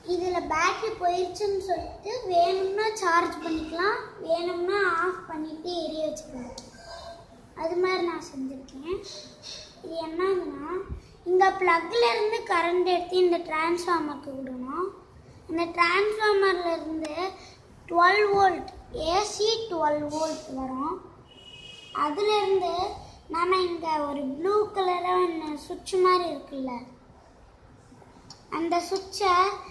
இதில் பேட்டரி போயிடுச்சுன்னு சொல்லிட்டு வேணும்னா சார்ஜ் பண்ணிக்கலாம் வேணும்னா ஆஃப் பண்ணிட்டு எரிய வச்சுக்கலாம் அது மாதிரி நான் செஞ்சுருக்கேன் இது என்னதுன்னா இங்கே ப்ளக்கில் இருந்து கரண்ட் எடுத்து இந்த டிரான்ஸ்ஃபார்மருக்கு விடணும் இந்த டிரான்ஸ்ஃபார்மர்ல இருந்து twelve volt AC twelve volt வரும் அதுலேருந்து நம்ம இங்கே ஒரு ப்ளூ கலராக சுவிட்ச் மாதிரி இருக்குல்ல அந்த சுவிட்சை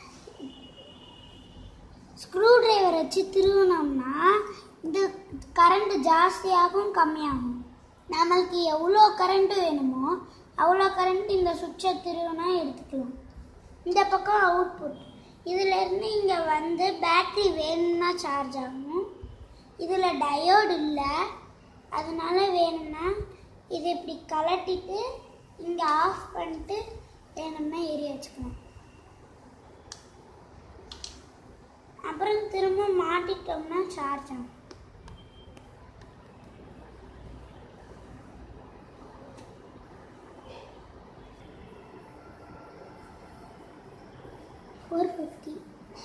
ஸ்க்ரூ டிரைவர் வச்சு திருவினோம்னா இந்த கரண்ட் ஜாஸ்தியாகும் கம்மியாகும் நம்மளுக்கு எவ்வளோ கரண்ட் வேணுமோ அவ்வளோ கரண்ட் இந்த சுவிட்சை திருவினா எடுத்துக்கலாம் இந்த பக்கம் அவுட்புட் இதில் இருந்து இங்கே வந்து பேட்டரி வேணும்னா சார்ஜ் ஆகும் இதில் டயோடு இல்லை அதனால வேணும்னா இதை இப்படி கலட்டிட்டு இங்கே ஆஃப் பண்ணிட்டு வேணும்னா எரிய வச்சுக்கலாம் அப்புறம் திரும்ப மாட்டிட்டோம்னா சார்ஜ் ஆகும் ஃபோர் ஃபிஃப்டி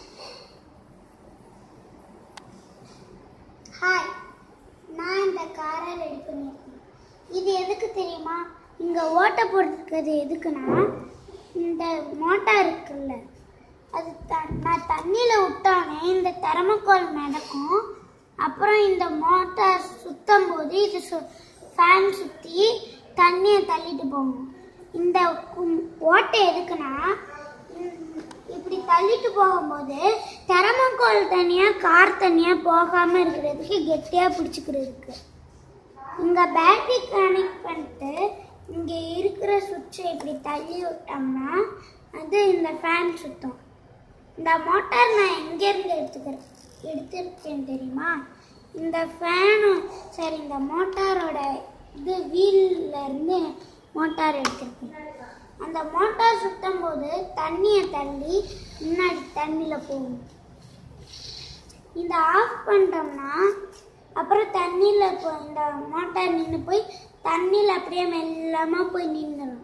ஹாய் நான் இந்த காரை ரெடி பண்ணியிருக்கேன் இது எதுக்கு தெரியுமா இங்கே ஓட்டை போட்டிருக்கிறது எதுக்குன்னா இந்த மோட்டார் இருக்குல்ல அது த நான் தண்ணியில் விட்டோன்னே இந்த தெர்மோகோல் மிதக்கும் அப்புறம் இந்த மோட்டார் சுத்தும் போது இது சு ஃபேன் சுற்றி தண்ணியை தள்ளிட்டு போகும் இந்த கும்- ஓட்டை எதுக்குன்னா ம், இப்படி தள்ளிட்டு போகும்போது தெர்மோகோல் தனியாக கார் தனியாக போகாமல் இருக்கிறதுக்கு கெட்டியாக பிடிச்சிக்கிறதுக்கு இங்கே பேட்டரி கனெக்ட் பண்ணிட்டு இங்கே இருக்கிற சுவிட்சை இப்படி தள்ளி விட்டோம்னா அது இந்த ஃபேன் சுத்தம் இந்த மோட்டார் நான் எங்கேருந்து எடுத்துக்கிறேன் எடுத்திருக்கேன் தெரியுமா இந்த ஃபேனு சரி இந்த மோட்டாரோட இது வீல்ல இருந்து மோட்டார் எடுத்திருக்கேன் அந்த மோட்டார் சுத்தும் போது தண்ணியை தள்ளி முன்னாடி தண்ணியில் போகும் இந்த ஆஃப் பண்ணிட்டோம்னா அப்புறம் தண்ணியில் இப்போ இந்த மோட்டார் நின்று போய் தண்ணியில் அப்படியே மெல்லமாக போய் நின்றுடும்